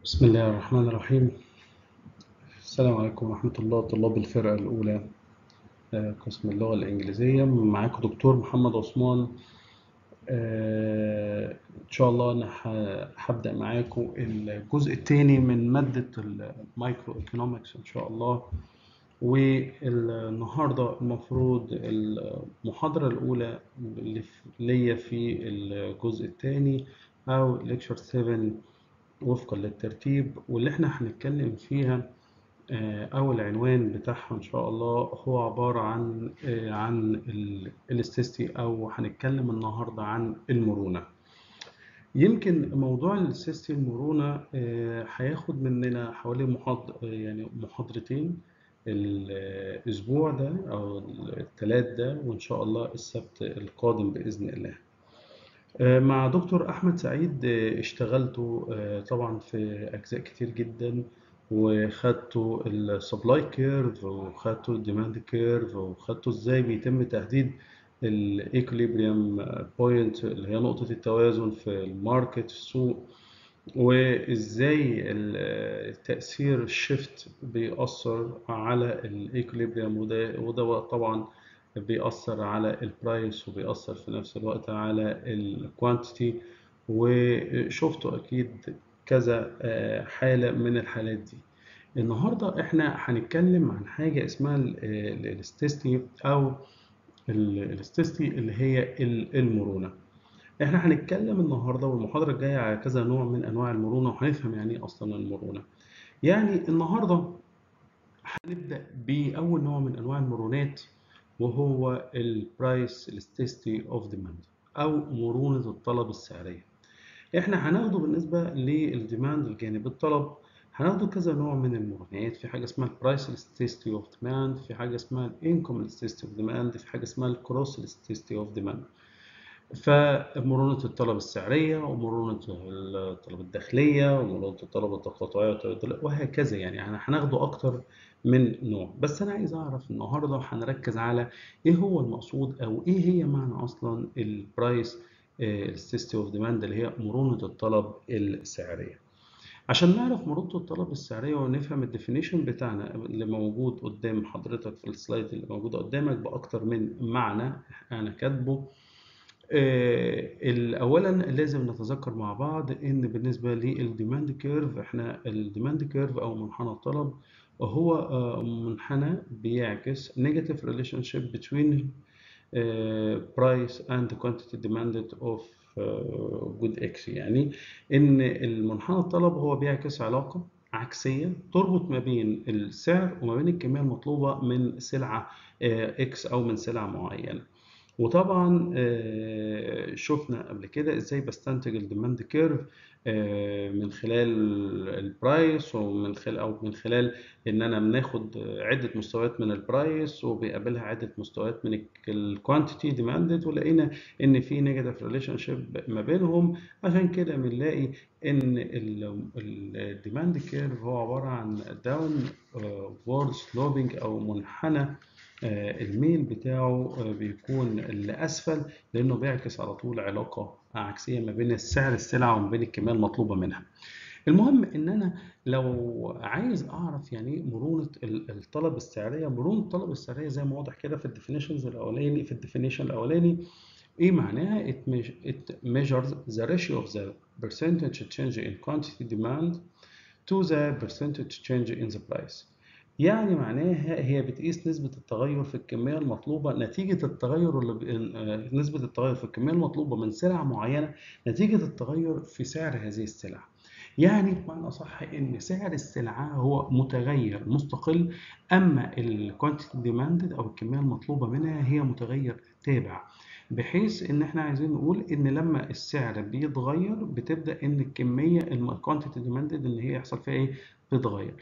بسم الله الرحمن الرحيم السلام عليكم ورحمة الله طلاب الفرقة الأولى آه، قسم اللغة الإنجليزية معاكم دكتور محمد عثمان آه، إن شاء الله أنا ه- هبدأ معاكم الجزء الثاني من مادة المايكرو ايكونومكس إن شاء الله والنهاردة المفروض المحاضرة الأولى اللي في- ليا في الجزء الثاني أو ليكشر 7 وفقا للترتيب واللي احنا هنتكلم فيها آه، أو العنوان بتاعها إن شاء الله هو عبارة عن آه، عن الاستيستي أو هنتكلم النهاردة عن المرونة يمكن موضوع الاستيستي المرونة آه، هياخد مننا حوالي محاضر يعني محاضرتين الأسبوع ده أو الثلاث ده وإن شاء الله السبت القادم بإذن الله آه، مع دكتور أحمد سعيد آه، اشتغلت آه، طبعا في أجزاء كتير جدا وخدته السبلاي كيرف وخدته الديماند كيرف وخدته ازاي بيتم تحديد الايكوليبريم بوينت اللي هي نقطة التوازن في الماركت السوق وازاي ال- تأثير الشيفت بيأثر على الايكوليبريم وده وده طبعا بيأثر على البرايس وبيأثر في نفس الوقت على الكوانتيتي وشفتوا أكيد كذا آه، حالة من الحالات دي النهاردة احنا هنتكلم عن حاجة اسمها الاستيستي أو الاستيستي اللي هي ال- المرونة احنا هنتكلم النهارده والمحاضرة الجاية على كذا نوع من أنواع المرونة وهنفهم يعني إيه أصلا المرونة يعني النهارده هنبدأ بأول نوع من أنواع المرونات وهو البرايس elasticity اوف demand أو مرونة الطلب السعرية. إحنا هناخده بالنسبة للديماند الجانب الطلب هناخده كذا نوع من المرونات في حاجة اسمها البرايس elasticity اوف demand في حاجة اسمها الانكم elasticity اوف demand في حاجة اسمها الكروس elasticity اوف demand. فمرونة الطلب السعرية ومرونة الطلب الداخلية ومرونة الطلب التقاطعية والتبادلية وهكذا يعني احنا هناخده أكتر من نوع بس أنا عايز أعرف النهاردة هنركز على إيه هو المقصود أو إيه هي معنى أصلا البرايس elasticity اوف ديماند اللي هي مرونة الطلب السعرية عشان نعرف مرونة الطلب السعرية ونفهم الديفينيشن بتاعنا اللي موجود قدام حضرتك في السلايد اللي موجودة قدامك بأكتر من معنى أنا كاتبه آه، اولا لازم نتذكر مع بعض ان بالنسبه للديماند كيرف احنا الديماند كيرف او منحنى الطلب هو آه، منحنى بيعكس negative relationship between آه، price and quantity demanded of آه، good X يعني ان المنحنى الطلب هو بيعكس علاقه عكسيه تربط ما بين السعر وما بين الكميه المطلوبه من سلعه آه، X او من سلعه معينه وطبعا آه، شفنا قبل كده ازاي بستنتج الديماند كيرف من خلال البرايس ومن خلال او من خلال ان انا بناخد عده مستويات من البرايس وبيقابلها عده مستويات من الكوانتيتي ديماندد ولقينا ان في نيجاتيف ريليشن شيب ما بينهم عشان كده بنلاقي ان الديماند كيرف هو عباره عن داون وورد سلوبينج او منحنى آه، الميل بتاعه آه، بيكون لأسفل لأنه بيعكس على طول علاقة عكسية ما بين سعر السلعة وما بين الكمية المطلوبة منها. المهم إن أنا لو عايز أعرف يعني إيه مرونة ال- الطلب السعرية، مرونة الطلب السعرية زي ما واضح كده في الديفينيشنز الأولاني في الديفينيشن الأولاني إيه معناها؟ It meas- it measures the ratio of the percentage change in quantity demand to the percentage change in the price. يعني معناها هي بتقيس نسبة التغير في الكمية المطلوبة نتيجة التغير اللي ب... آه، نسبة التغير في الكمية المطلوبة من سلعة معينة نتيجة التغير في سعر هذه السلع. يعني بمعنى أصح إن سعر السلعة هو متغير مستقل أما الكوانتيتي ديماندد أو الكمية المطلوبة منها هي متغير تابع بحيث إن إحنا عايزين نقول إن لما السعر بيتغير بتبدأ إن الكمية الكوانتيتي ديماندد إن هي يحصل فيها إيه؟ بتتغير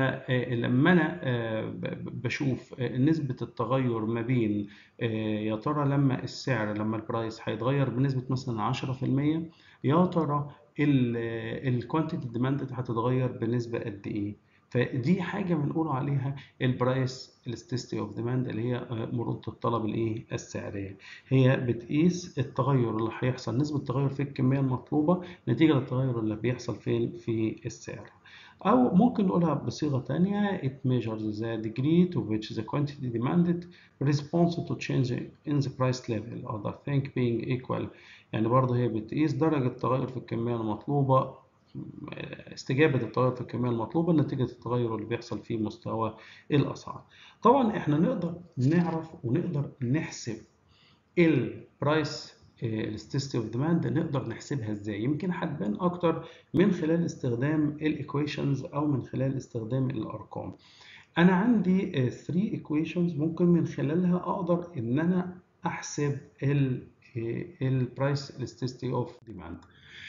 فلما انا آه، ب- ب- بشوف آه، نسبة التغير ما بين آه، يا ترى لما السعر لما البرايس هيتغير بنسبة مثلا 10% يا ترى الكوانتيتي ديماند هتتغير بنسبة قد ايه فدي حاجه بنقول عليها البرايس elasticity اوف ديماند اللي هي مرونه الطلب الايه السعريه هي بتقيس التغير اللي هيحصل نسبه التغير في الكميه المطلوبه نتيجه للتغير اللي بيحصل فين في السعر أو ممكن نقولها بصيغة تانية it measures the degree to which the quantity demanded responds to change in the price level other thing being equal يعني برضه هي بتقيس درجة التغير في الكمية المطلوبة استجابة التغير في الكمية المطلوبة نتيجة التغير اللي بيحصل في مستوى الأسعار طبعا احنا نقدر نعرف ونقدر نحسب البرايس elasticity اوف ديماند نقدر نحسبها ازاي يمكن هتبان اكتر من خلال استخدام الايكويشنز او من خلال استخدام الارقام انا عندي 3 ايكويشنز ممكن من خلالها اقدر ان انا احسب البرايس elasticity اوف ديماند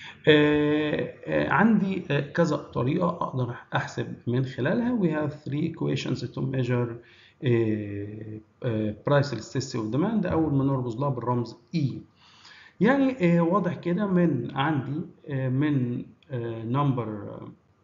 عندي كذا طريقه اقدر احسب من خلالها we have three equations to measure price elasticity of demand اول ما نرمز لها بالرمز E يعني واضح كده من عندي من نمبر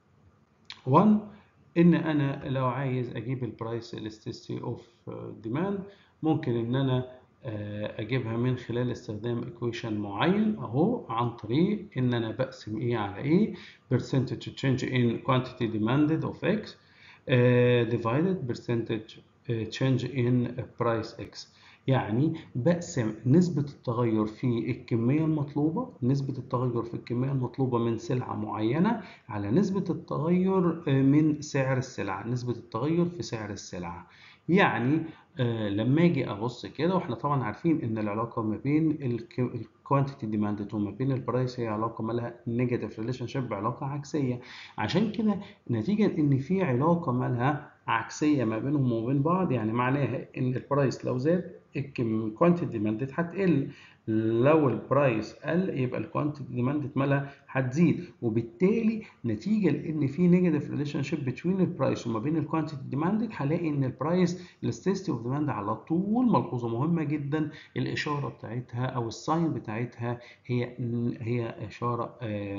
1 ان انا لو عايز اجيب البرايس elasticity اوف ديماند ممكن ان انا اجيبها من خلال استخدام ايكويشن معين اهو عن طريق ان انا بقسم ايه على ايه percentage change in quantity demanded of x divided percentage change in price x يعني بقسم نسبة التغير في الكمية المطلوبة نسبة التغير في الكمية المطلوبة من سلعة معينة على نسبة التغير من سعر السلعة نسبة التغير في سعر السلعة يعني آه لما اجي ابص كده واحنا طبعا عارفين ان العلاقه ما بين الكوانتيتي ديماندد وما بين البرايس هي علاقه مالها نيجاتيف ريليشن شيب علاقه عكسيه عشان كده نتيجه ان في علاقه مالها عكسيه ما بينهم وبين بعض يعني معناها ان البرايس لو زاد الكوانتيتي ديماندد هتقل لو البرايس قل يبقى الكوانتيتي ديماندد مالها هتزيد وبالتالي نتيجه لان في نيجاتيف ريليشن شيب بين البرايس وما بين الكوانتيتي ديماندد هلاقي ان البرايس elasticity اوف ديماند على طول ملحوظه مهمه جدا الاشاره بتاعتها او الساين بتاعتها هي هي اشاره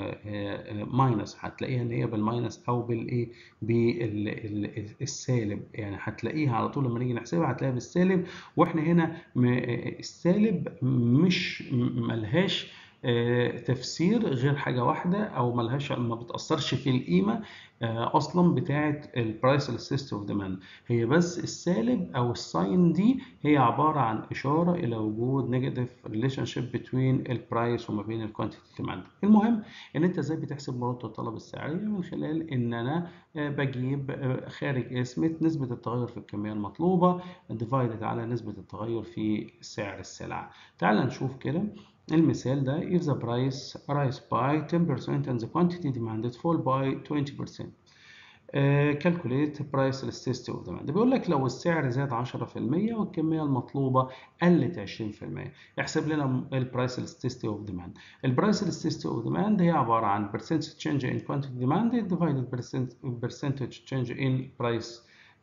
ماينس هتلاقيها ان هي بالماينس او بالايه بالسالب يعني هتلاقيها على طول لما نيجي نحسبها هتلاقيها بالسالب واحنا هنا السالب مش ملهاش تفسير غير حاجه واحده او ملهاش ما بتاثرش في القيمه اصلا بتاعه البرايس elasticity اوف ديماند هي بس السالب او الساين دي هي عباره عن اشاره الى وجود نيجاتيف ريليشن شيب بين البرايس وما بين الكوانتيتي ديماند المهم ان انت ازاي بتحسب مرونه الطلب السعريه من خلال ان انا بجيب خارج اسمة نسبه التغير في الكميه المطلوبه ديفايدد على نسبه التغير في سعر السلعه تعال نشوف كده المثال ده if the price rise by 10% and the quantity demanded fall by 20% uh, calculate price elasticity of demand بيقول لك لو السعر زاد 10% والكمية المطلوبة قلت 20% احسب لنا البرايس elasticity of demand البرايس elasticity of demand هي عبارة عن percentage change in quantity demanded divided percentage change in price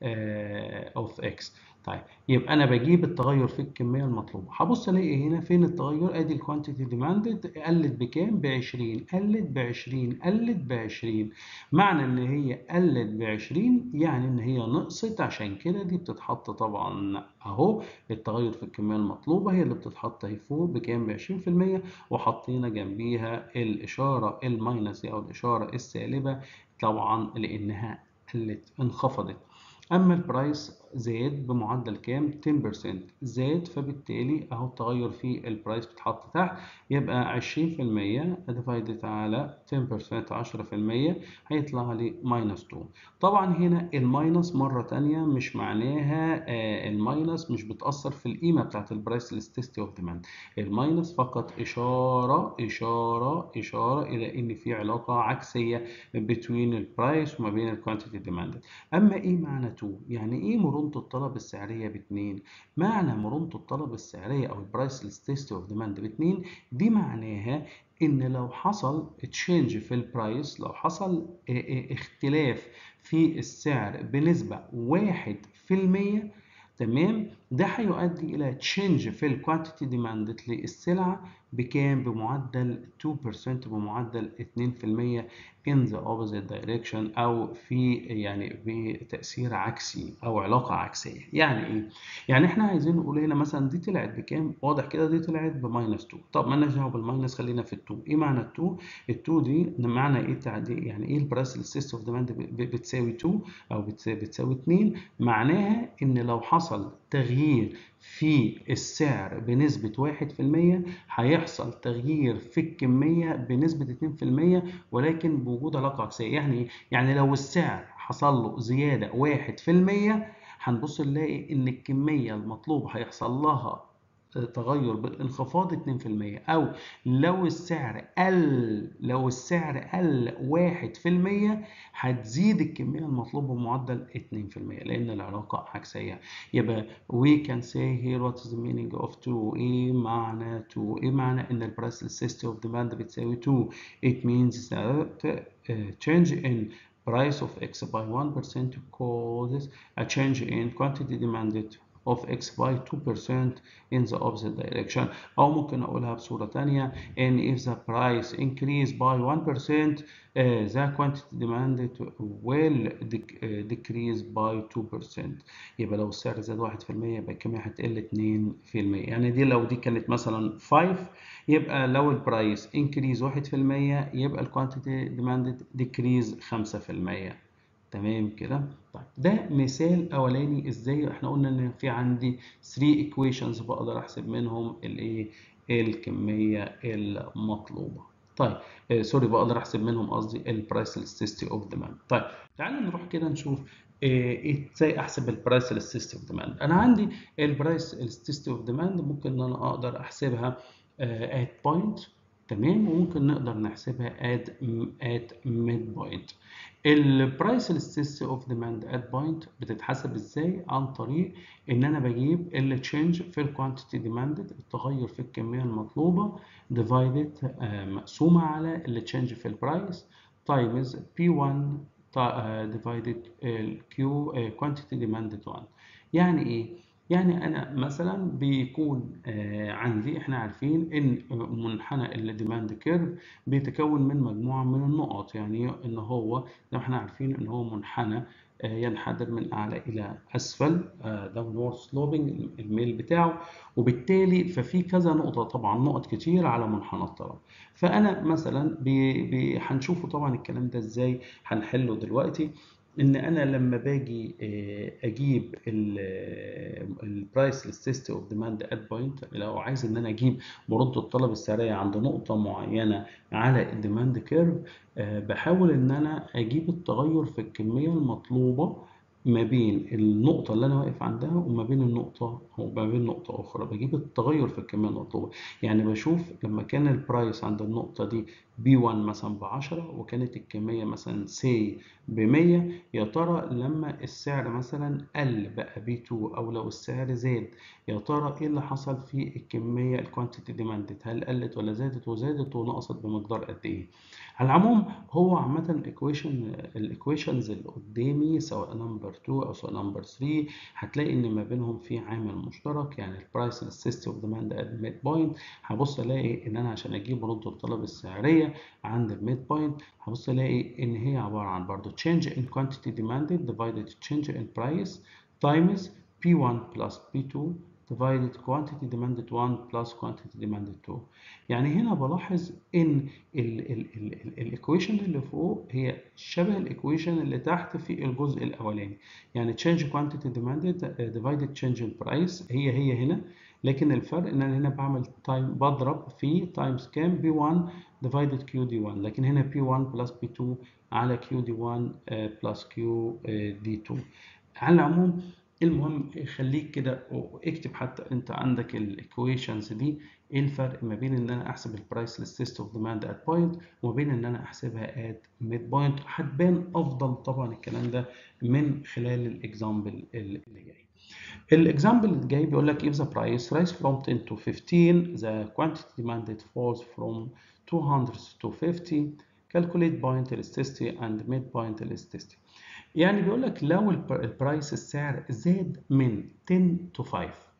uh, of x طيب يبقى انا بجيب التغير في الكميه المطلوبه هبص الاقي هنا فين التغير ادي الكوانتيتي ديماندد قلت بكام ب 20 قلت ب 20 قلت ب 20 معنى ان هي قلت ب 20 يعني ان هي نقصت عشان كده دي بتتحط طبعا اهو التغير في الكميه المطلوبه هي اللي بتتحط اهي فوق بكام ب 20% وحطينا جنبيها الاشاره الماينس او الاشاره السالبه طبعا لانها قلت انخفضت اما البرايس زاد بمعدل كام 10% زاد فبالتالي اهو التغير في البرايس بتحط تحت يبقى 20% ديفايدد على 10% 10% هيطلع لي ماينس 2 طبعا هنا الماينس مره ثانيه مش معناها آه الماينس مش بتاثر في القيمه بتاعت البرايس elasticity اوف ديماند الماينس فقط اشاره اشاره اشاره الى ان في علاقه عكسيه بين البرايس وما بين الكوانتيتي ديماند اما ايه معنى 2 يعني ايه مرونه الطلب السعريه باتنين معنى مرونه الطلب السعريه او البرايس elasticity اوف ديماند باتنين دي معناها ان لو حصل تشينج في البرايس لو حصل اختلاف في السعر بنسبه 1% تمام ده هيؤدي الى تشينج في الكوانتيتي ديماندد للسلعه بكام بمعدل 2% بمعدل 2% in the opposite direction او في يعني بتاثير عكسي او علاقه عكسيه يعني ايه يعني احنا عايزين نقول هنا مثلا دي طلعت بكام واضح كده دي طلعت بماينس 2 طب مالناش دعوه بالماينس خلينا في ال2 ايه معنى ال2 ال2 دي معنى ايه تعدي يعني ايه البرايس السيست اوف ديماند بتساوي 2 او بتساوي 2 معناها ان لو حصل تغيير في السعر بنسبة 1% هيحصل تغيير في الكمية بنسبة 2% ولكن بوجود علاقة عكسية يعني ايه؟ يعني لو السعر حصل له زيادة 1% هنبص نلاقي ان الكمية المطلوبة هيحصل لها تغير بالانخفاض 2% او لو السعر قل لو السعر قل 1% هتزيد الكميه المطلوبه بمعدل 2% لان العلاقه عكسيه يبقى we can say here what is the meaning of 2 ايه معنى 2 ايه معنى ان البرايس system of demand بتساوي 2 it means that uh, change in price of x by 1% causes a change in quantity demanded of x by 2% in the opposite direction أو ممكن أقولها بصورة تانية and if the price increase by 1% uh, the quantity demanded will decrease by 2% يبقى لو السعر زاد 1% يبقى الكمية هتقل 2% يعني دي لو دي كانت مثلا 5 يبقى لو البرايس increase 1% يبقى الكوانتيتي demanded decrease 5% تمام كده طيب ده مثال اولاني ازاي احنا قلنا ان في عندي 3 ايكويشنز بقدر احسب منهم الايه الكميه المطلوبه طيب آه سوري بقدر احسب منهم قصدي البرايس elasticity اوف ديماند طيب تعالوا نروح كده نشوف ايه ازاي احسب البرايس elasticity اوف ديماند انا عندي البرايس elasticity اوف ديماند ممكن ان انا اقدر احسبها ات uh, بوينت تمام وممكن نقدر نحسبها at at mid point البرايس elasticity اوف ديماند ات بوينت بتتحسب ازاي عن طريق ان انا بجيب التشينج في الكوانتيتي ديماندد التغير في الكميه المطلوبه ديفايدد مقسومه على التشينج في البرايس تايمز P1 ديفايدد الكيو كوانتيتي ديماندد 1 يعني ايه يعني انا مثلا بيكون آه عندي احنا عارفين ان منحنى الديماند كيرف بيتكون من مجموعه من النقط يعني ان هو زي ما احنا عارفين ان هو منحنى آه ينحدر من اعلى الى اسفل داونورد سلوبنج الميل بتاعه وبالتالي ففي كذا نقطه طبعا نقط كتير على منحنى الطلب فانا مثلا هنشوفه طبعا الكلام ده ازاي هنحله دلوقتي ان انا لما باجي اجيب البرايس elasticity اوف ديماند ات بوينت لو عايز ان انا اجيب برد الطلب السعريه عند نقطه معينه على الديماند كيرف بحاول ان انا اجيب التغير في الكميه المطلوبه ما بين النقطة اللي أنا واقف عندها وما بين النقطة وما بين نقطة أخرى بجيب التغير في الكمية المطلوبة يعني بشوف لما كان البرايس عند النقطة دي B1 مثلا بعشرة وكانت الكمية مثلا سي بمية يا ترى لما السعر مثلا قل بقى B2 أو لو السعر زاد يا ترى إيه اللي حصل في الكمية الكوانتيتي ديماندد هل قلت ولا زادت وزادت ونقصت بمقدار قد إيه على العموم هو عامة الايكويشن الايكويشنز اللي قدامي سواء نمبر 2 او سواء نمبر 3 هتلاقي ان ما بينهم في عامل مشترك يعني البرايس elasticity اوف ديماند ات ميد بوينت هبص الاقي ان انا عشان اجيب رد الطلب السعريه عند الميد بوينت هبص الاقي ان هي عباره عن برضو change in quantity demanded divided change in price times P1 plus P2 divided quantity demanded 1 plus quantity demanded 2 يعني هنا بلاحظ ان الايكويشن اللي فوق هي شبه الايكويشن اللي تحت في الجزء الاولاني يعني change quantity demanded divided change in price هي هي هنا لكن الفرق ان انا هنا بعمل تايم بضرب في تايمز كام بي 1 divided كيو دي 1 لكن هنا بي 1 بلس بي 2 على كيو دي 1 بلس كيو دي 2 على العموم المهم خليك كده اكتب حتى انت عندك الايكويشنز دي ايه الفرق ما بين ان انا احسب البرايس للسيست اوف ديماند ات بوينت وما بين ان انا احسبها ات ميد بوينت هتبان افضل طبعا الكلام ده من خلال الاكزامبل اللي جاي الاكزامبل اللي جاي بيقول لك if the price rise from 10 to 15 the quantity demanded falls from 200 to 50 calculate point elasticity and midpoint elasticity يعني بيقول لك لو البرايس السعر زاد من 10 to 5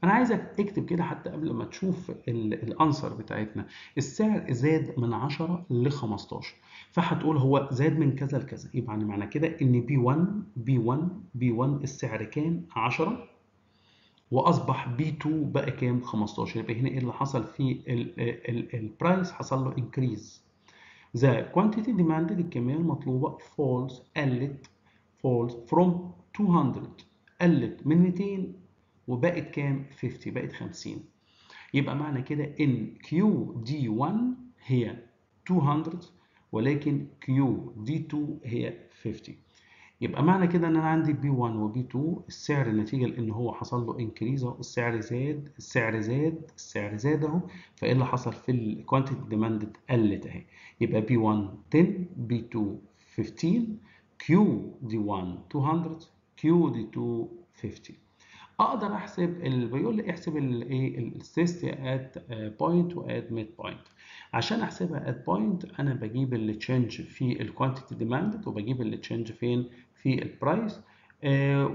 انا عايزك اكتب كده حتى قبل ما تشوف الانسر بتاعتنا السعر زاد من 10 ل 15 فهتقول هو زاد من كذا لكذا يبقى معنى كده ان بي 1 بي 1 بي 1 السعر كان 10 واصبح بي 2 بقى كام 15 يبقى هنا ايه اللي حصل في البرايس حصل له انكريز the quantity demanded الكميه المطلوبه falls قلت falls from 200 قلت من 200 وبقت كام 50 بقت 50 يبقى معنى كده ان كيو دي 1 هي 200 ولكن كيو دي 2 هي 50 يبقى معنى كده ان انا عندي بي 1 وبي 2 السعر نتيجه لان هو حصل له انكريز اهو السعر زاد السعر زاد السعر زاد اهو فايه اللي حصل في الكوانتيتي ديماندد قلت اهي يبقى بي 1 10 بي 2 15 كيو دي 1 200 كيو دي 2 50 اقدر احسب ال... بيقول لي احسب الايه السيست ات بوينت وات ميد بوينت عشان احسبها ات بوينت انا بجيب التشينج في الكوانتيتي ديماندد وبجيب التشينج فين في البرايس آه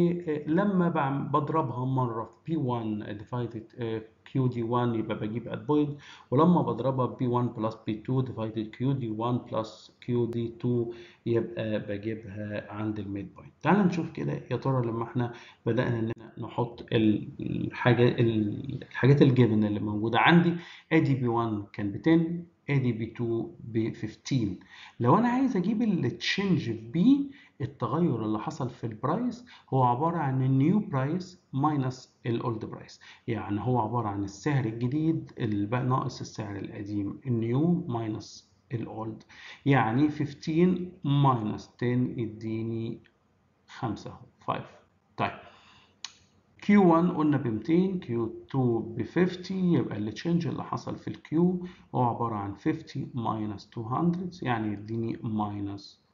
ولما بضربها مره في P1 ديفايدد كيو دي 1 يبقى بجيب ات بوينت ولما بضربها ب P1 بلس P2 ديفايدد كيو دي 1 بلس كيو دي 2 يبقى بجيبها عند الميد بوينت تعال نشوف كده يا ترى لما احنا بدأنا نحط الحاجة الحاجات الجبن اللي موجودة عندي ادي بي 1 كان ب 10 ادي بي 2 ب 15 لو انا عايز اجيب التشينج في بي التغير اللي حصل في البرايس هو عبارة عن النيو برايس ماينس الاولد برايس يعني هو عبارة عن السعر الجديد اللي بقى ناقص السعر القديم النيو ماينس الاولد يعني 15 ماينس 10 يديني 5 5 طيب Q1 قلنا ب 200 Q2 ب 50 يبقى التشينج اللي حصل في الكيو هو عبارة عن 50 ماينس 200 يعني يديني ماينس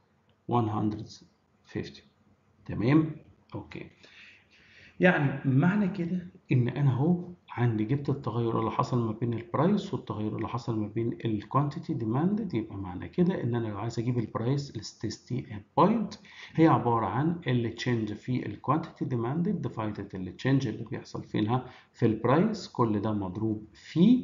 150 تمام اوكي يعني معنى كده ان انا اهو عندي جبت التغير اللي حصل ما بين البرايس والتغير اللي حصل ما بين الكوانتيتي ديماندد يبقى معنى كده ان انا لو عايز اجيب البرايس الاستيستي ات بوينت هي عباره عن التشينج في الكوانتيتي ديماندد ديفايدد التشينج اللي بيحصل فيها في البرايس كل ده مضروب في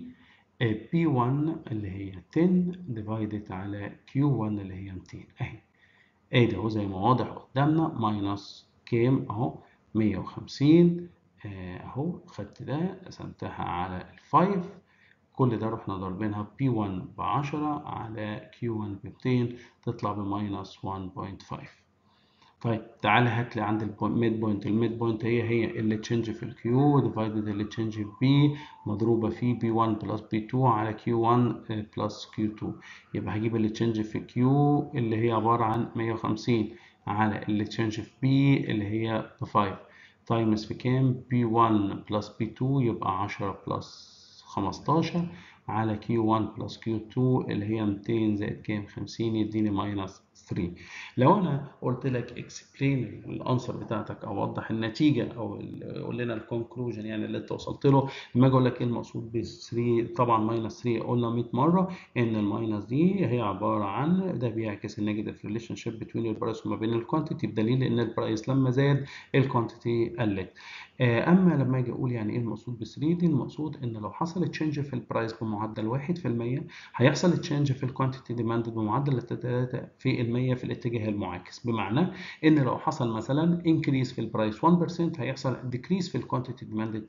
P1 اللي هي 10 ديفايدد على Q1 اللي هي 200 اهي ادي اهو زي ما واضح قدامنا ماينس كام اهو 150 اهو خدت ده قسمتها على ال 5 كل ده رحنا ضاربينها ب P1 ب 10 على Q1 ب 200 تطلع بماينس 1.5 طيب تعالى هات لي عند الميد بوينت الميد بوينت هي هي اللي تشينج في الكيو ديفايدد اللي تشينج في بي مضروبه في بي 1 بلس بي 2 على كيو 1 بلس كيو 2 يبقى هجيب اللي تشينج في كيو اللي هي عباره عن 150 على اللي تشينج في بي اللي هي ب 5 تايمز في كام بي 1 بلس بي 2 يبقى 10 بلس 15 على كيو 1 بلس كيو 2 اللي هي 200 زائد كام 50 يديني ماينس 3 لو انا قلت لك اكسبلين الانسر بتاعتك او وضح النتيجه او قول لنا الكونكلوجن يعني اللي انت وصلت له لما اجي اقول لك ايه المقصود ب 3 طبعا ماينس 3 قلنا 100 مره ان الماينس دي هي عباره عن ده بيعكس النيجاتيف ريليشن شيب بين البرايس وما بين الكوانتيتي بدليل ان البرايس لما زاد الكوانتيتي قلت اما لما اجي اقول يعني ايه المقصود ب 3 دي المقصود ان لو حصل تشينج في البرايس بمعدل 1% هيحصل تشينج في الكوانتيتي ديماند بمعدل 3 في المية في الاتجاه المعاكس بمعنى ان لو حصل مثلا انكريس في البرايس 1% هيحصل ديكريس في الكوانتيتي ديماندد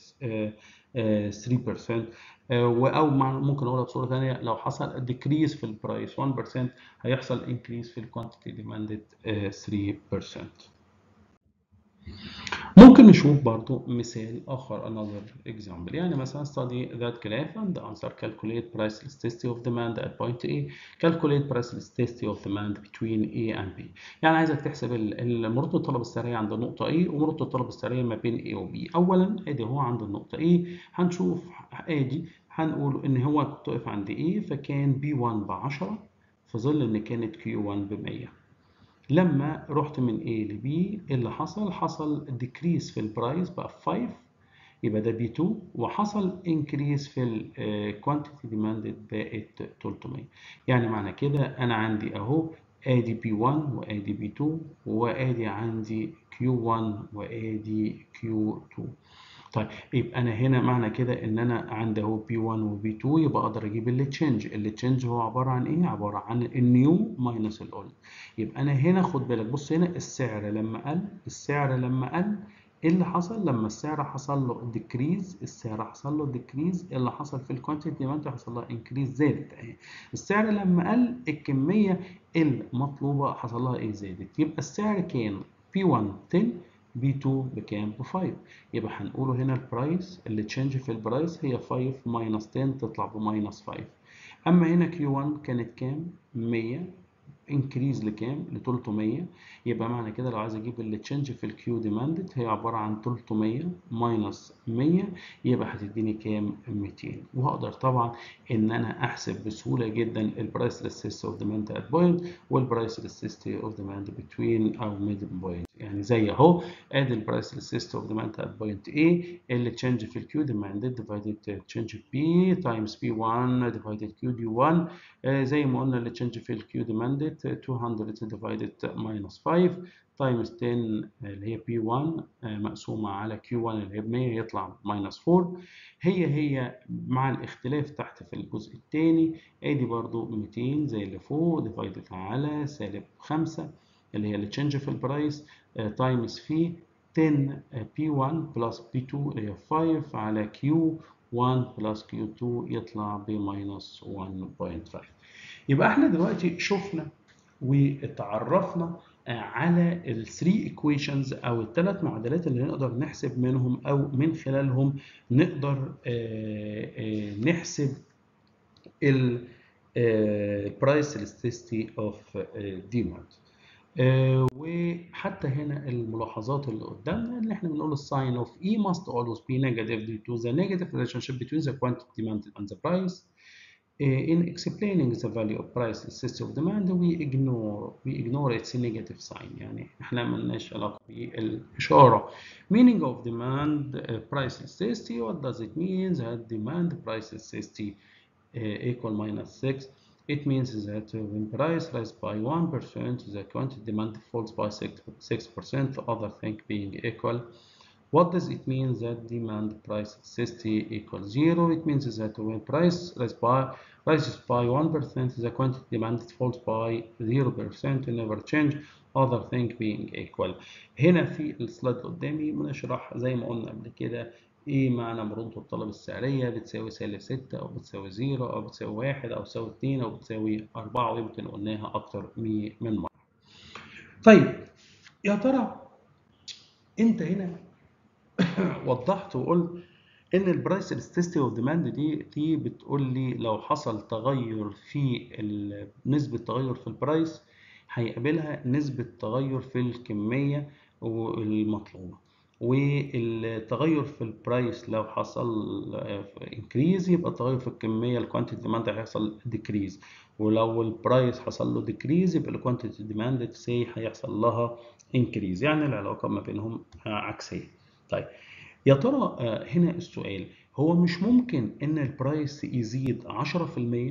3% او ممكن اقولها بصوره ثانيه لو حصل ديكريس في البرايس 1% هيحصل انكريس في الكوانتيتي ديماندد 3% ممكن نشوف برضو مثال آخر another example يعني مثلا study that graph and answer calculate price elasticity of demand at point A calculate price elasticity of demand between A and B يعني عايزك تحسب مرونة الطلب السعرية عند النقطة A ومرونة الطلب السعرية ما بين A و B أولا ادي هو عند النقطة A هنشوف ادي هنقول ان هو كنت واقف عند A فكان B1 ب 10 في ظل ان كانت Q1 ب 100 لما رحت من A ل B اللي حصل حصل decrease في البرايس بقى 5 يبقى ده B2 وحصل increase في ال quantity demanded بقت 300 يعني معنى كده أنا عندي أهو آدي B1 وآدي B2 وآدي عندي Q1 وآدي Q2 طيب يبقى انا هنا معنى كده ان انا عندي اهو بي 1 وبي 2 يبقى اقدر اجيب اللي تشينج اللي تشينج هو عباره عن ايه عباره عن النيو ماينس الاولد يبقى انا هنا خد بالك بص هنا السعر لما قل السعر لما قل ايه اللي حصل لما السعر حصل له ديكريز السعر حصل له ديكريز اللي حصل في الكوانتيتي ديماند حصل لها انكريز زادت اهي السعر لما قل الكميه المطلوبه حصل لها ايه زادت يبقى السعر كان بي 1 10 بي 2 بكام ب 5 يبقى هنقوله هنا البرايس اللي تشينج في البرايس هي 5 ماينس 10 تطلع بماينس 5 اما هنا كيو 1 كانت كام 100 انكريز لكام ل 300 يبقى معنى كده لو عايز اجيب اللي تشينج في الكيو ديماندد هي عباره عن 300 ماينس 100 يبقى هتديني كام 200 وهقدر طبعا ان انا احسب بسهوله جدا البرايس الاستيستي اوف ديماند ات بوينت والبرايس الاستيستي اوف ديماند بتوين او ميد بوينت يعني زي اهو ادي البرايس الاستيستي اوف ديماند ات بوينت A اللي تشينج في الكيو ديماندد ديفايدد تشينج في B تايمز بي 1 ديفايدد كيو دي 1 زي ما قلنا اللي تشينج في الكيو ديماندد 200 divided minus 5 times 10 اللي هي P1 مقسومة على Q1 اللي هي ب 100 يطلع minus 4 هي هي مع الاختلاف تحت في الجزء الثاني ادي برضو 200 زي اللي فوق divided على سالب 5 اللي هي اللي تشينج في البرايس تايمز في 10 P1 plus P2 اللي هي 5 على Q1 plus Q2 يطلع ب minus 1.5 يبقى احنا دلوقتي شفنا واتعرفنا على ال 3 equations او الثلاث معادلات اللي نقدر نحسب منهم او من خلالهم نقدر نحسب ال price elasticity of demand وحتى هنا الملاحظات اللي قدامنا اللي احنا بنقول الساين of E must always be negative due to the negative relationship between the quantity demanded and the price in explaining the value of price elasticity of demand we ignore we ignore its negative sign يعني احنا ملناش علاقه بالاشاره meaning of demand uh, price elasticity what does it mean that demand price elasticity uh, equal minus 6 it means that when price rises by 1% the quantity demand falls by 6 6% other thing being equal What does it mean that demand price elasticity equals zero? It means that when price rises by rises by 1%, the quantity demanded falls by 0% and never change other thing being equal. هنا في السلايد قدامي بنشرح زي ما قلنا قبل كده ايه معنى مرونة الطلب السعرية بتساوي سالب 6 او بتساوي 0 او بتساوي 1 او بتساوي 2 او بتساوي 4 ويمكن قلناها اكتر من مرة. طيب يا ترى انت هنا وضحت وقلت ان البرايس الاستيستي اوف ديماند دي دي بتقول لي لو حصل تغير في نسبه تغير في البرايس هيقابلها نسبه تغير في الكميه المطلوبه والتغير في البرايس لو حصل انكريز يبقى التغير في الكميه الكوانتيتي ديماند هيحصل ديكريز ولو البرايس حصل له ديكريز يبقى الكوانتيتي ديماند سي هيحصل لها انكريز يعني العلاقه ما بينهم عكسيه طيب يا ترى هنا السؤال هو مش ممكن ان البرايس يزيد 10%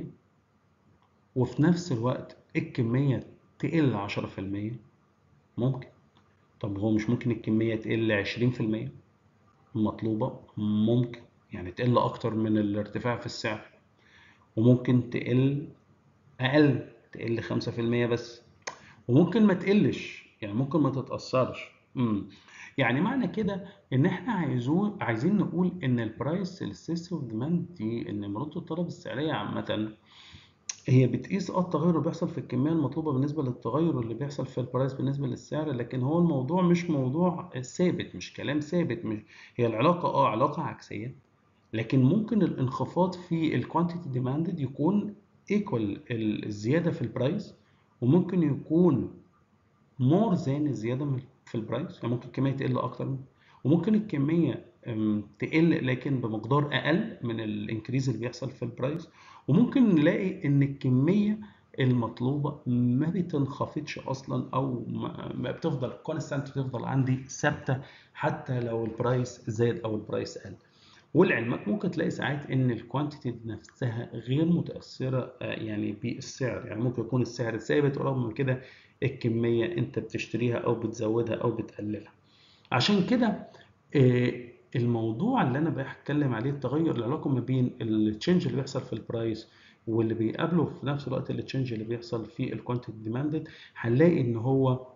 وفي نفس الوقت الكمية تقل 10% ممكن طب هو مش ممكن الكمية تقل 20% مطلوبة ممكن يعني تقل اكتر من الارتفاع في السعر وممكن تقل اقل تقل 5% بس وممكن ما تقلش يعني ممكن ما تتأثرش امم يعني معنى كده ان احنا عايزون عايزين نقول ان البرايس الاستيستي اوف ديماند دي ان مرونة الطلب السعرية عامة هي بتقيس اه التغير اللي بيحصل في الكمية المطلوبة بالنسبة للتغير اللي بيحصل في البرايس بالنسبة للسعر لكن هو الموضوع مش موضوع ثابت مش كلام ثابت مش هي العلاقة اه علاقة عكسية لكن ممكن الانخفاض في الكوانتيتي ديماندد يكون ايكوال الزيادة في البرايس وممكن يكون مور ذان الزيادة من في البرايس يعني ممكن الكميه تقل اكتر وممكن الكميه تقل لكن بمقدار اقل من الانكريز اللي بيحصل في البرايس وممكن نلاقي ان الكميه المطلوبه ما بتنخفضش اصلا او ما بتفضل كونستانت بتفضل عندي ثابته حتى لو البرايس زاد او البرايس قل ولعلمك ممكن تلاقي ساعات ان الكوانتيتي نفسها غير متاثره يعني بالسعر يعني ممكن يكون السعر ثابت ورغم من كده الكمية انت بتشتريها او بتزودها او بتقللها عشان كده الموضوع اللي انا بتكلم عليه التغير العلاقه ما بين التشنج اللي بيحصل في البرايس واللي بيقابله في نفس الوقت التشنج اللي بيحصل في الكوانتيتي ديماندد هنلاقي ان هو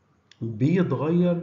بيتغير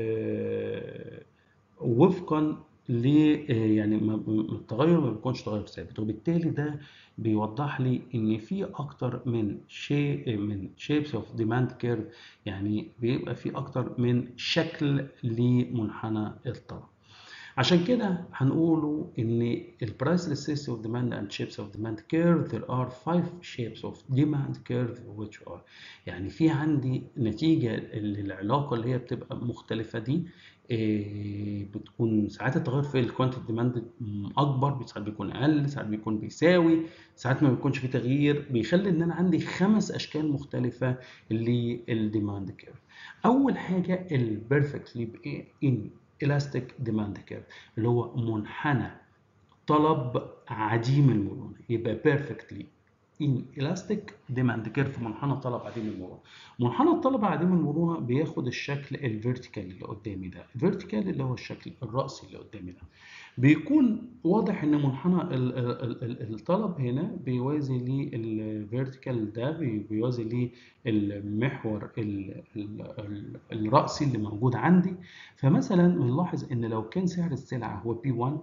آه، وفقا ل آه، يعني ما- م- التغير ما بيكونش تغير ثابت وبالتالي ده بيوضح لي ان في اكتر من شيء من shapes of demand curve يعني بيبقى في اكتر من شكل لمنحنى الطلب عشان كده هنقوله ان البرايس elasticity of demand and shapes of demand curve there are five shapes of demand curve which are يعني في عندي نتيجة للعلاقة اللي هي بتبقى مختلفة دي إيه، بتكون ساعات التغير في الكوانتيتي ديماند اكبر ساعات بيكون اقل ساعات بيكون بيساوي ساعات ما بيكونش في تغيير بيخلي ان انا عندي خمس اشكال مختلفة للديماند كيرف اول حاجة البيرفكتلي ان elastic demand curve اللي هو منحنى طلب عديم المرونة يبقى perfectly inelastic demand curve منحنى طلب عديم المرونة منحنى الطلب عديم المرونة بياخد الشكل الفيرتيكال اللي قدامي ده الفيرتيكال اللي هو الشكل الرأسي اللي قدامي ده بيكون واضح ان منحنى ال- ال- ال- الطلب هنا بيوازي للفيرتيكال ده بي- بيوازي للمحور ال- ال- ال- الرأسي اللي موجود عندي فمثلا بنلاحظ ان لو كان سعر السلعة هو بي 1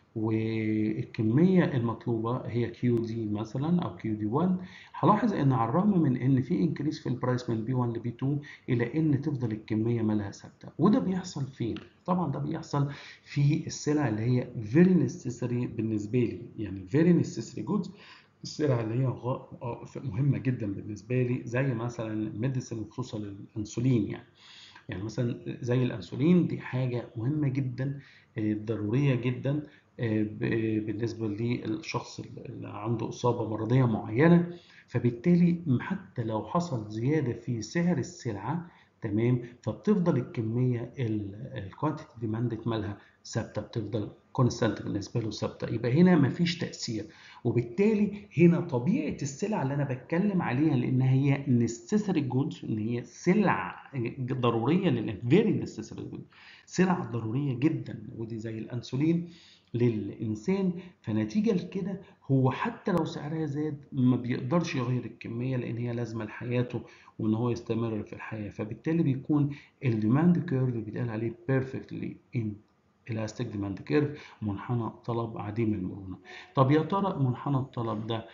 والكمية المطلوبة هي كيو دي مثلا او كيو دي 1 هلاحظ ان على الرغم من ان في انكريس في البرايس من بي 1 لبي 2 الى ان تفضل الكمية مالها ثابتة وده بيحصل فين؟ طبعا ده بيحصل في السلع اللي هي very necessary بالنسبة لي يعني very necessary goods السلع اللي هي غ- مهمة جدا بالنسبة لي زي مثلا الميديسن خصوصا الانسولين يعني يعني مثلا زي الانسولين دي حاجه مهمه جدا آه، ضروريه جدا آه، ب- بالنسبه للشخص اللي عنده اصابه مرضيه معينه فبالتالي حتى لو حصل زياده في سعر السلعه تمام فبتفضل الكميه الكوانتيتي ديماند مالها ثابته بتفضل كونستانت بالنسبه له ثابته يبقى هنا مفيش تاثير وبالتالي هنا طبيعه السلع اللي انا بتكلم عليها لان هي necessary goods ان هي سلع ضروريه لل very necessary goods سلع ضروريه جدا ودي زي الانسولين للانسان فنتيجه لكده هو حتى لو سعرها زاد ما بيقدرش يغير الكميه لان هي لازمه لحياته وان هو يستمر في الحياه فبالتالي بيكون الديماند كيرف بيتقال عليه perfectly in elastic demand curve منحنى طلب عديم المرونة طب يا ترى منحنى الطلب ده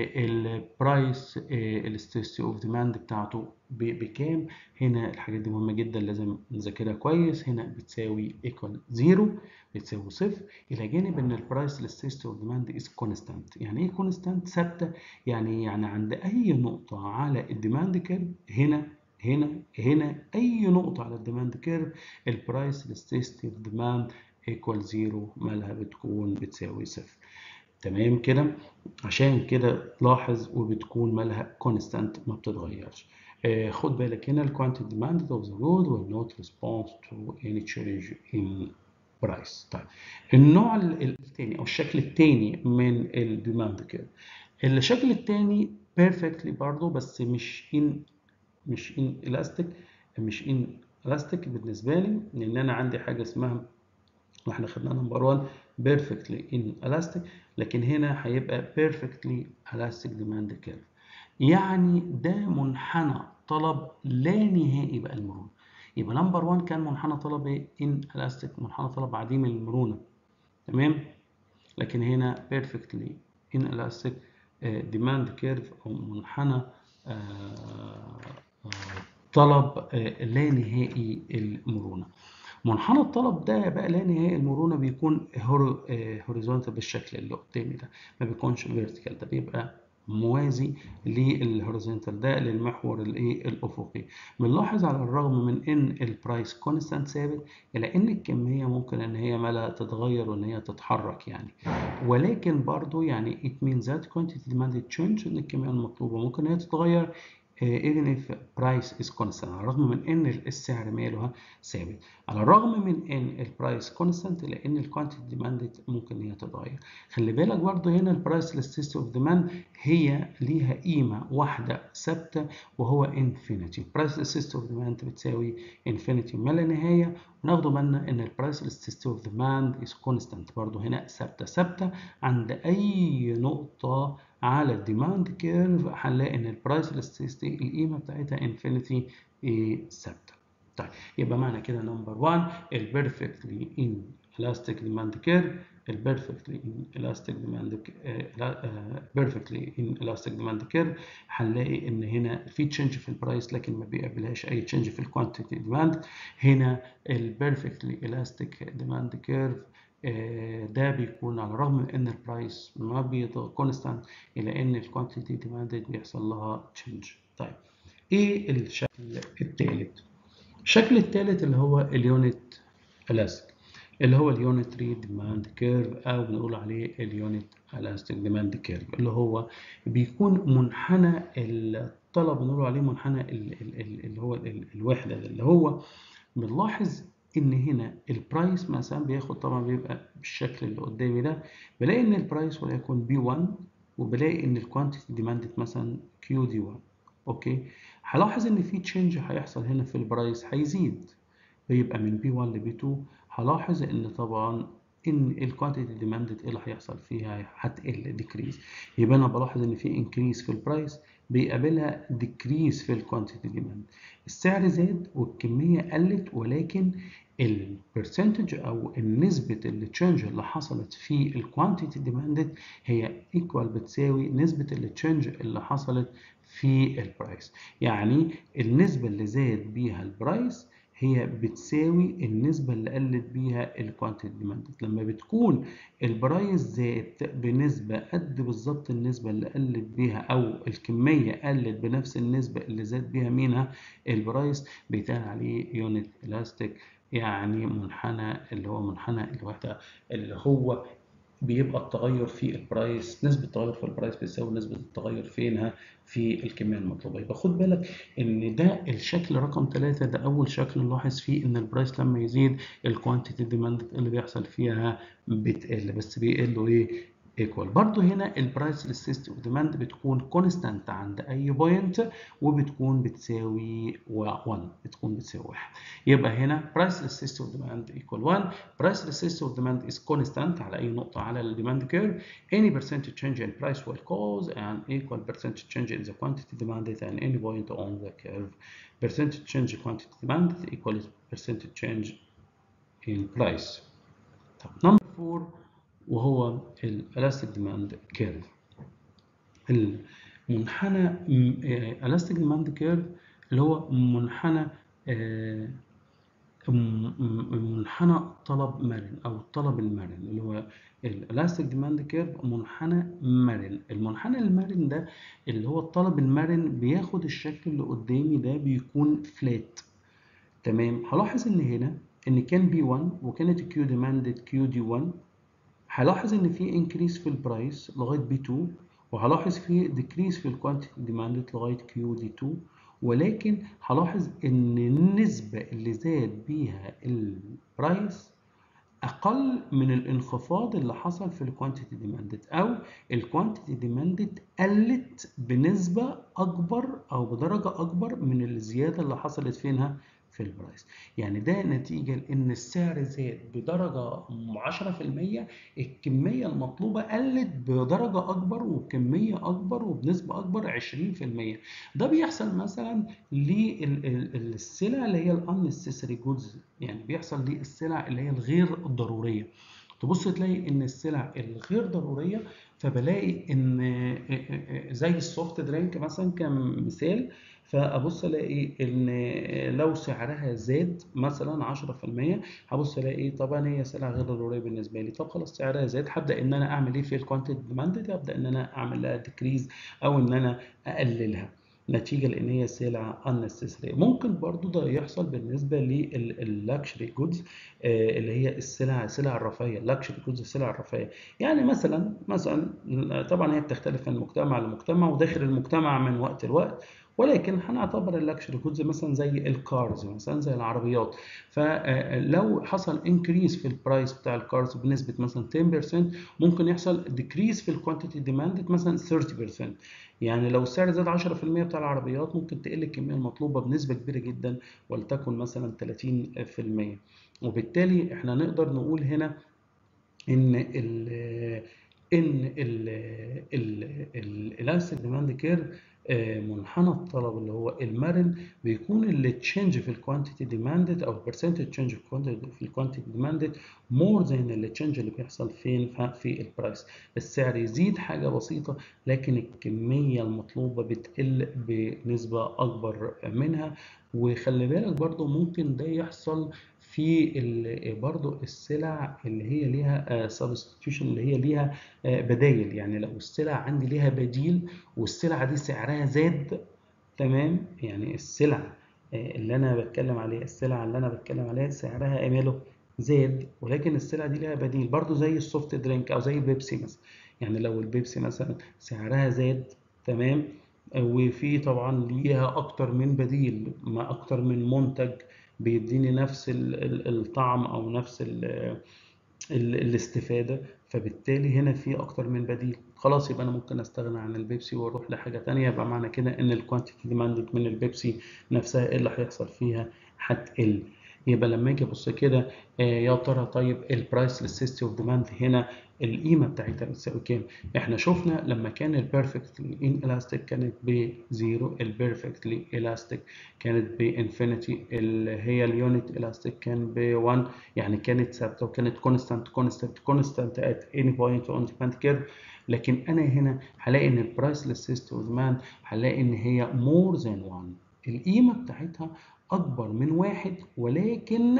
البرايس الاستيستي اوف ديماند بتاعته ب- بكام هنا الحاجات دي مهمة جدا لازم نذاكرها كويس هنا بتساوي ايكوال زيرو بتساوي صفر الى جانب ان البرايس الاستيستي اوف ديماند از كونستانت يعني ايه كونستانت ثابتة يعني يعني عند اي نقطة على الديماند كيرف هنا هنا هنا اي نقطة على الديماند كيرف البرايس الاستيستي اوف ديماند ايكوال زيرو مالها بتكون بتساوي صفر تمام كده عشان كده لاحظ وبتكون مالها كونستانت ما بتتغيرش آه خد بالك هنا الكوانتيتي ديماند اوف ذا جود will not respond to any change in price طيب النوع الثاني او الشكل الثاني من الديماند كيرف الشكل الثاني بيرفكتلي برضه بس مش ان مش ان الاستيك مش ان الاستيك بالنسبه لي لان انا عندي حاجه اسمها واحنا خدنا نمبر 1 perfectly inelastic لكن هنا هيبقى perfectly elastic demand curve يعني ده منحنى طلب لا نهائي بقى المرونة يبقى نمبر 1 كان منحنى طلب ايه inelastic منحنى طلب عديم المرونة تمام لكن هنا perfectly inelastic آه، demand curve او منحنى آه، آه، طلب آه، لا نهائي المرونة منحنى الطلب ده بقى لا نهائي المرونة بيكون هوريزونتال بالشكل اللي قدامي ده ما بيكونش فيرتيكال ده بيبقى موازي للهوريزونتال ده للمحور الايه الافقي بنلاحظ على الرغم من ان البرايس كونستانت ثابت الا ان الكميه ممكن ان هي مالها تتغير وان هي تتحرك يعني ولكن برضو يعني it means that quantity demanded change ان الكميه المطلوبه ممكن هي تتغير even if price is constant على الرغم من ان السعر ماله ثابت على الرغم من ان البرايس كونستانت لان الكوانتيتي ديماند ممكن هي تتغير خلي بالك برضو هنا البرايس elasticity اوف ديماند هي ليها قيمه واحده ثابته وهو انفينيتي البرايس elasticity اوف ديماند بتساوي انفينيتي ما لا نهايه وناخدوا بالنا ان البرايس elasticity اوف ديماند از كونستانت برضو هنا ثابته ثابته عند اي نقطه على الديماند كيرف هنلاقي ان البرايس elasticity القيمه بتاعتها انفينيتي ثابته طيب يبقى معنى كده نمبر 1 البيرفكتلي ان elastic demand curve البيرفكتلي ان elastic demand بيرفكتلي ان elastic demand curve هنلاقي ان هنا في تشينج في البرايس لكن ما بيقابلهاش اي تشينج في الكوانتيتي ديماند هنا البيرفكتلي elastic demand curve ده بيكون على الرغم من ان البرايس ما بيبقى كونستانت الا ان الكوانتيتي ديماندد بيحصل لها تشينج طيب ايه الشكل الثالث الشكل الثالث اللي هو اليونت الاستيك اللي هو اليونتري ديماند كيرف او بنقول عليه اليونت الاستيك ديماند كيرف اللي هو بيكون منحنى الطلب بنقول عليه منحنى اللي هو الوحده ده اللي هو بنلاحظ ان هنا البرايس مثلا بياخد طبعا بيبقى بالشكل اللي قدامي ده بلاقي ان البرايس وليكن بي 1 وبلاقي ان الكوانتيتي ديماندد مثلا كيو دي 1 اوكي هلاحظ ان في تشينج هيحصل هنا في البرايس هيزيد بيبقى من بي 1 لبي 2 هلاحظ ان طبعا ان الكوانتيتي ديماندد ايه اللي هيحصل فيها هتقل ديكريز يبقى انا بلاحظ ان في انكريز في البرايس بيقابلها ديكريز في الكوانتيتي ديماند السعر زاد والكميه قلت ولكن البرسنتج او النسبه التشنج اللي حصلت في الكوانتيتي ديماندد هي ايكوال بتساوي نسبه التشنج اللي حصلت في البرايس يعني النسبه اللي زاد بيها البرايس هي بتساوي النسبة اللي قلت بيها الكوانتيتي ديماندد لما بتكون البرايس زاد بنسبة قد بالظبط النسبة اللي قلت بيها أو الكمية قلت بنفس النسبة اللي زاد بيها منها البرايس بيتقال عليه يونت الاستيك يعني منحنى اللي هو منحنى الوحدة اللي هو بيبقى التغير في البرايس نسبة التغير في البرايس بتساوي نسبة التغير فينها في الكمية المطلوبة يبقى خد بالك ان ده الشكل رقم ثلاثة ده اول شكل نلاحظ فيه ان البرايس لما يزيد الكوانتيتي ديماند اللي بيحصل فيها بتقل بس بيقلوا ايه ايكوال برضو هنا البرايس الاستيستي اوف ديماند بتكون كونستانت عند اي بوينت وبتكون بتساوي 1 بتكون بتساوي 1 يبقى هنا برايس الاستيستي اوف ديماند ايكوال 1 برايس الاستيستي اوف ديماند از كونستانت على اي نقطه على الديماند كيرف any percentage change in price will cause an equal percentage change in the quantity demanded at any point on the curve percentage change quantity demanded equals percentage change in price طب number 4 وهو الالاستيك ديماند كيرف المنحنى الاستيك ديماند كيرف اللي هو منحنى منحنى طلب مرن او الطلب المرن اللي هو الالاستيك ديماند كيرف منحنى مرن المنحنى المرن ده اللي هو الطلب المرن بياخد الشكل اللي قدامي ده بيكون فلات تمام هلاحظ ان هنا ان كان بي 1 وكانت كيو ديماندد كيو دي 1 هلاحظ ان في انكريس في البرايس لغايه بي 2 وهلاحظ في ديكريس في الكوانتيتي ديماندد لغايه كيو دي 2 ولكن هلاحظ ان النسبه اللي زاد بيها البرايس اقل من الانخفاض اللي حصل في الكوانتيتي ديماندد او الكوانتيتي ديماندد قلت بنسبه اكبر او بدرجه اكبر من الزياده اللي حصلت فينها في البرايس يعني ده نتيجة لأن السعر زاد بدرجة 10% الكمية المطلوبة قلت بدرجة أكبر وبكمية أكبر وبنسبة أكبر 20% ده بيحصل مثلا للسلع اللي هي الانسيسري جودز يعني بيحصل للسلع اللي هي الغير ضرورية تبص تلاقي ان السلع الغير ضروريه فبلاقي ان زي السوفت درينك مثلا كمثال فابص الاقي ان لو سعرها زاد مثلا 10% هبص الاقي طبعا هي سلعه غير ضروريه بالنسبه لي طب خلاص سعرها زاد هبدا ان انا اعمل ايه في الكوانتيتي ديماند ابدا ان انا اعمل لها ديكريز او ان انا اقللها نتيجة لأن هي سلعة unnecessary ممكن برضو ده يحصل بالنسبة لللاكشري جودز اللي هي السلع سلع الرفاهية اللاكشري جودز السلع الرفاهية يعني مثلا مثلا طبعا هي بتختلف من مجتمع لمجتمع وداخل المجتمع من وقت لوقت ولكن هنعتبر اللكشري جودز مثلا زي الكارز مثلا زي العربيات فلو حصل انكريز في البرايس بتاع الكارز بنسبه مثلا 10% ممكن يحصل ديكريز في الكوانتيتي ديماند مثلا 30% يعني لو السعر زاد 10% بتاع العربيات ممكن تقل الكميه المطلوبه بنسبه كبيره جدا ولتكن مثلا 30% وبالتالي احنا نقدر نقول هنا ان ال ان الالاستيك ديماند كيرف منحنى الطلب اللي هو المرن بيكون اللي تشينج في الكوانتيتي ديماندد او البرسنتج تشينج في الكوانتيتي ديماندد مور ذان اللي تشينج اللي بيحصل فين في البرايس السعر يزيد حاجه بسيطه لكن الكميه المطلوبه بتقل بنسبه اكبر منها وخلي بالك برضو ممكن ده يحصل في برضو السلع اللي هي ليها سبستيوشن اللي هي ليها بدايل يعني لو السلع عندي ليها بديل والسلعه دي سعرها زاد تمام يعني السلع اللي انا بتكلم عليها السلع اللي انا بتكلم عليها سعرها ماله زاد ولكن السلع دي ليها بديل برضو زي السوفت درينك او زي بيبسي مثلا يعني لو البيبسي مثلا سعرها زاد تمام وفي طبعا ليها اكتر من بديل ما اكتر من منتج بيديني نفس الطعم او نفس ال ال الاستفاده فبالتالي هنا في اكتر من بديل خلاص يبقى انا ممكن استغنى عن البيبسي واروح لحاجه تانية يبقى معنى كده ان الكوانتيتي ديماندد من البيبسي نفسها ايه اللي هيحصل فيها هتقل يبقى لما اجي ابص كده يا ترى طيب البرايس للسيستي اوف ديماند هنا القيمه بتاعتها بتساوي كام احنا شفنا لما كان البيرفكتلي ان الاستيك كانت بزيرو البيرفكتلي الاستيك كانت بانفينيتي اللي هي اليونت الاستيك كان ب 1 يعني كانت ثابته وكانت كونستانت كونستانت كونستانت ات اني بوينت اون ديماند كيرف لكن انا هنا هلاقي ان البرايس للسيستي اوف ديماند هلاقي ان هي مور ذان 1 القيمه بتاعتها اكبر من واحد ولكن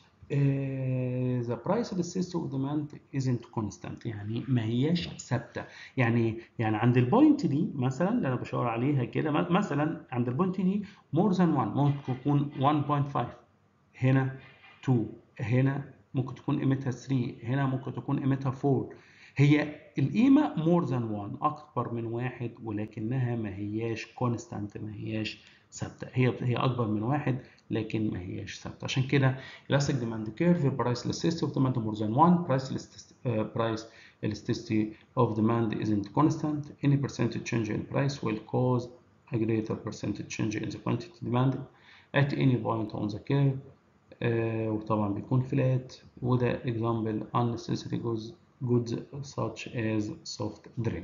the price of the system of demand isn't constant يعني ما هياش ثابته يعني يعني عند البوينت دي مثلا اللي انا بشاور عليها كده مثلا عند البوينت دي more than 1 ممكن تكون 1.5 هنا 2 هنا ممكن تكون قيمتها 3 هنا ممكن تكون قيمتها 4 هي القيمه more than 1 اكبر من واحد ولكنها ما هياش constant ما هياش ثابته هي هي اكبر من واحد لكن ما هياش ثابته عشان كده elastic demand curve price elasticity of demand more than one price uh, price elasticity of demand isn't constant any percentage change in price will cause a greater percentage change in the quantity demanded at any point on the curve uh, وطبعا بيكون flat وده example unnecessary goods goods such as soft drink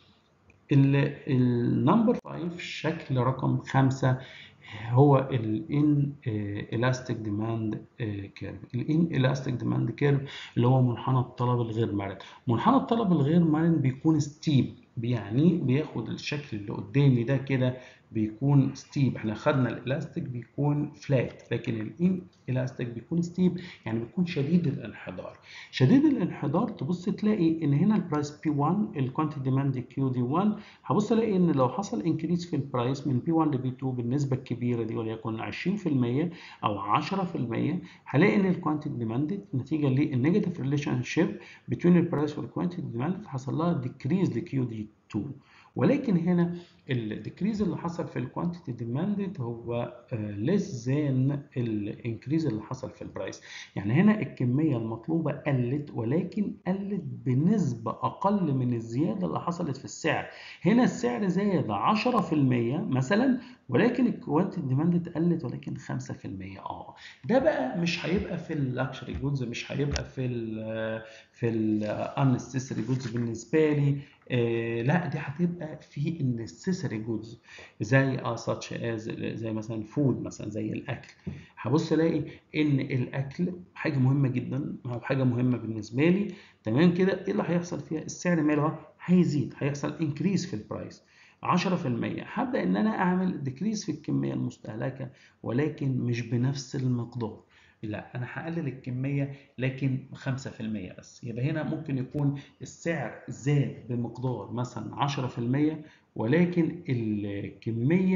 النمبر 5 شكل رقم 5 هو الان الاستيك ديماند كيرف الان الاستيك ديماند كيرف اللي هو منحنى الطلب الغير مرن منحنى الطلب الغير مرن بيكون ستيب يعني بياخد الشكل اللي قدامي ده كده بيكون ستيب احنا خدنا الالاستيك بيكون فلات لكن الان الاستيك بيكون ستيب يعني بيكون شديد الانحدار شديد الانحدار تبص تلاقي ان هنا البرايس بي 1 الكوانتيتي ديماند كيو دي 1 هبص الاقي ان لو حصل انكريس في البرايس من بي 1 لبي 2 بالنسبه الكبيره دي وليكن 20% او 10% هلاقي ان الكوانتيتي ديماند نتيجه للنيجاتيف ريليشن شيب بين البرايس والكوانتيتي ديماند حصل لها ديكريز لكيو دي 2 ولكن هنا الديكريز اللي حصل في الكوانتيتي ديماندد هو ليس ذان الانكريز اللي حصل في البرايس يعني هنا الكميه المطلوبه قلت ولكن قلت بنسبه اقل من الزياده اللي حصلت في السعر هنا السعر زاد 10% مثلا ولكن الكوانتيتي ديماندد قلت ولكن 5% اه ده بقى مش هيبقى في اللكشري جودز مش هيبقى في ال في الانستيسري جودز بالنسبه لي آه لا دي هتبقى في النسيسري جودز زي اه such as زي مثلا فود مثلا زي الاكل هبص الاقي ان الاكل حاجه مهمه جدا او حاجه مهمه بالنسبه لي تمام كده ايه اللي هيحصل فيها السعر ماله هيزيد هيحصل انكريز في البرايس 10% هبدا ان انا اعمل ديكريز في الكميه المستهلكه ولكن مش بنفس المقدار لا انا هقلل الكميه لكن 5% بس يبقى هنا ممكن يكون السعر زاد بمقدار مثلا 10% ولكن الكميه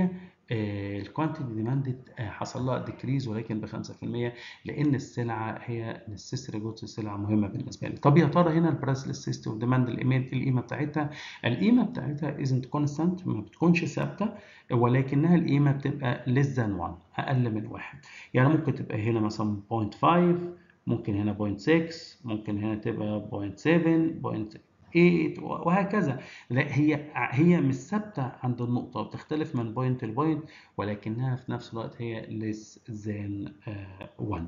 الكوانتيتي ديماندد حصل لها ديكريز ولكن ب 5% لان السلعه هي نسيسري جودز سلعه مهمه بالنسبه لي طب يا ترى هنا البرايس للسيستم اوف ديماند القيمه بتاعتها القيمه بتاعتها ازنت كونستانت ما بتكونش ثابته ولكنها القيمه بتبقى less than 1 اقل من واحد يعني ممكن تبقى هنا مثلا 0.5 ممكن هنا 0.6 ممكن هنا تبقى 0.7 0.8 وهكذا لا هي هي مش ثابته عند النقطه بتختلف من بوينت لبوينت ولكنها في نفس الوقت هي less than 1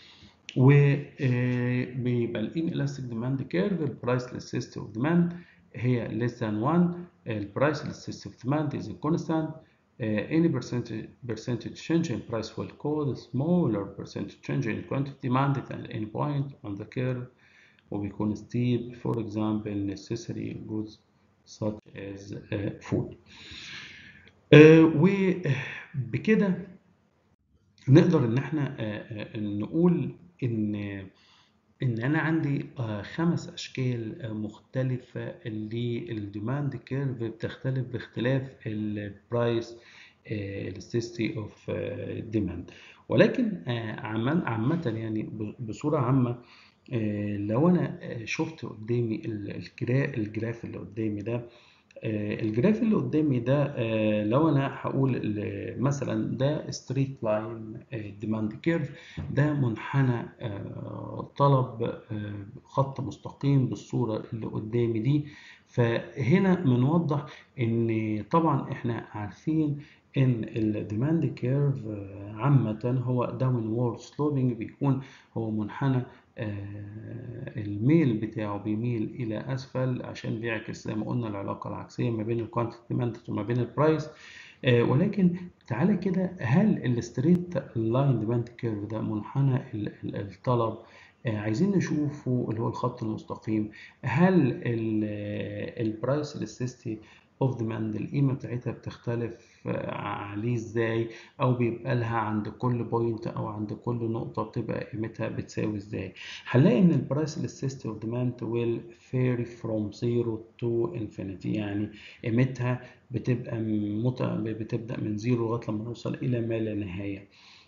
وبيبقى الان elastic demand curve البرايس للسيستم اوف ديماند هي less than 1 البرايس للسيستم اوف ديماند is a constant Uh, any percentage, percentage change in price will cause a smaller percentage change in quantity demanded at any point on the curve وبيكون steep for example necessary goods such as uh, food uh, وبكده نقدر ان احنا uh, نقول ان ان انا عندي خمس اشكال مختلفه للديماند كيرف بتختلف باختلاف البرايس elasticity اوف ديماند ولكن عامه يعني بصوره عامه لو انا شفت قدامي الجراف اللي قدامي ده الجراف اللي قدامي ده لو انا هقول مثلا ده ستريت لاين ديماند كيرف ده منحنى طلب خط مستقيم بالصوره اللي قدامي دي فهنا بنوضح ان طبعا احنا عارفين ان الديماند كيرف عامه هو داون وورد سلوبنج بيكون هو منحنى الميل بتاعه بيميل الى اسفل عشان بيعكس زي ما قلنا العلاقه العكسيه ما بين الكوانتيتي ديماند وما بين البرايس ولكن تعالى كده هل الستريت لاين ديماند كيرف ده منحنى الطلب عايزين نشوفه اللي هو الخط المستقيم هل البرايس الاستيستي اوف ديماند القيمه بتاعتها بتختلف عليه ازاي او بيبقى لها عند كل بوينت او عند كل نقطه بتبقى قيمتها بتساوي ازاي هنلاقي ان البرايس الاستيستي اوف ديماند will vary from zero to infinity يعني قيمتها بتبقى مت... بتبدا من زيرو لغايه لما نوصل الى ما لا نهايه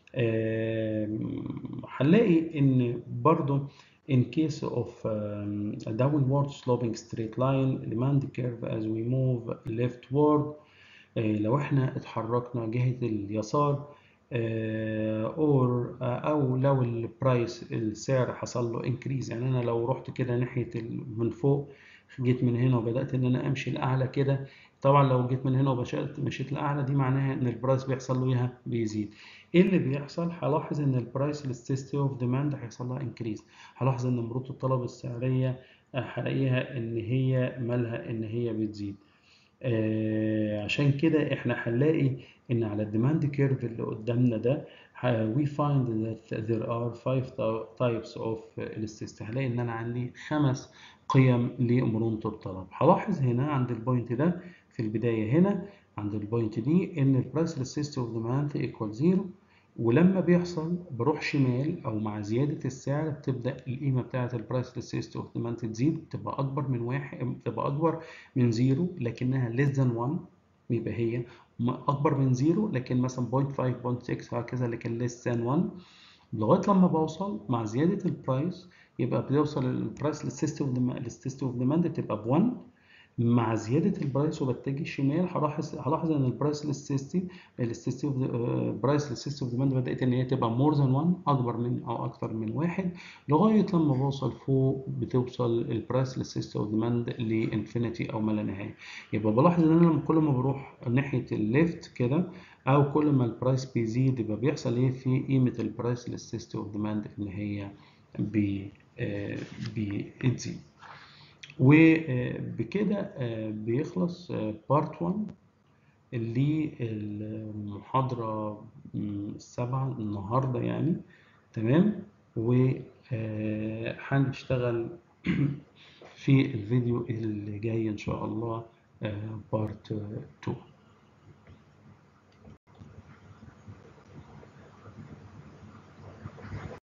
هنلاقي ان برضو in case of um, a downward sloping straight line demand curve as we move leftward uh, لو احنا اتحركنا جهة اليسار uh, or uh, او لو البرايس السعر حصل له increase يعني انا لو رحت كده ناحية من فوق جيت من هنا وبدأت ان انا امشي لاعلى كده طبعا لو جيت من هنا ومشيت مشيت لاعلى دي معناها ان البرايس بيحصل له ايه بيزيد ايه اللي بيحصل هلاحظ ان البرايس الاستيستي اوف ديماند هيحصل لها انكريز هلاحظ ان مروط الطلب السعريه هلاقيها ان هي مالها ان هي بتزيد آه عشان كده احنا هنلاقي ان على الديماند كيرف اللي قدامنا ده we find that there are five types of elasticity هلاقي ان انا عندي خمس قيم لمرونة الطلب هلاحظ هنا عند البوينت ده في البداية هنا عند البوينت دي ان البرايس الاستيستي اوف ديماند ايكوال زيرو ولما بيحصل بروح شمال او مع زياده السعر بتبدا القيمه بتاعه البرايس الاستيستي اوف ديماند تزيد تبقى اكبر من واحد تبقى اكبر من زيرو لكنها less than 1 يبقى هي اكبر من زيرو لكن مثلا 0.5 0.6 هكذا لكن less than 1 لغايه لما بوصل مع زياده البرايس يبقى بيوصل البرايس الاستيستي اوف ديماند تبقى ب 1 مع زياده البرايس وبتجه شمال هلاحظ هلاحظ ان البرايس الاستيستي الاستيستي برايس الاستيستي اوف ديماند بدات ان هي تبقى مور ذان 1 اكبر من او اكتر من واحد لغايه لما بوصل فوق بتوصل البرايس الاستيستي اوف ديماند لانفينيتي او ما لا نهايه يبقى بلاحظ ان انا لما كل ما بروح ناحيه الليفت كده او كل ما البرايس بيزيد يبقى بيحصل ايه في قيمه البرايس الاستيستي اوف ديماند ان هي بي بتزيد وبكده بيخلص بارت 1 اللي المحاضرة السابعة النهاردة يعني تمام وهنشتغل في الفيديو اللي جاي إن شاء الله بارت 2